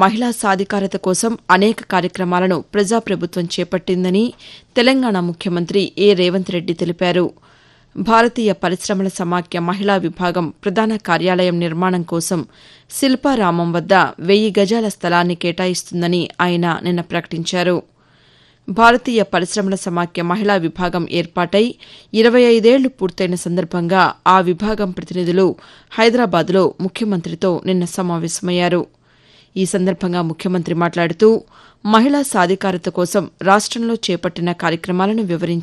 మహిళా సాధికారత కోసం అనేక కార్యక్రమాలను ప్రజాప్రభుత్వం చేపట్టిందని తెలంగాణ ముఖ్యమంత్రి ఏ రేవంత్ రెడ్డి తెలిపారు భారతీయ పరిశ్రమల సమాఖ్య మహిళా విభాగం ప్రధాన కార్యాలయం నిర్మాణం కోసం శిల్పారామం వద్ద వెయ్యి గజాల స్థలాన్ని కేటాయిస్తుందని ఆయన నిన్న ప్రకటించారు భారతీయ పరిశ్రమల సమాఖ్య మహిళా విభాగం ఏర్పాటై ఇరవై ఐదేళ్లు పూర్తయిన సందర్భంగా ఆ విభాగం ప్రతినిధులు హైదరాబాద్లో ముఖ్యమంత్రితో నిన్న సమావేశమయ్యారు ఈ సందర్భంగా ముఖ్యమంత్రి మాట్లాడుతూ మహిళా సాధికారత కోసం రాష్టంలో చేపట్టిన కార్యక్రమాలను వివరించారు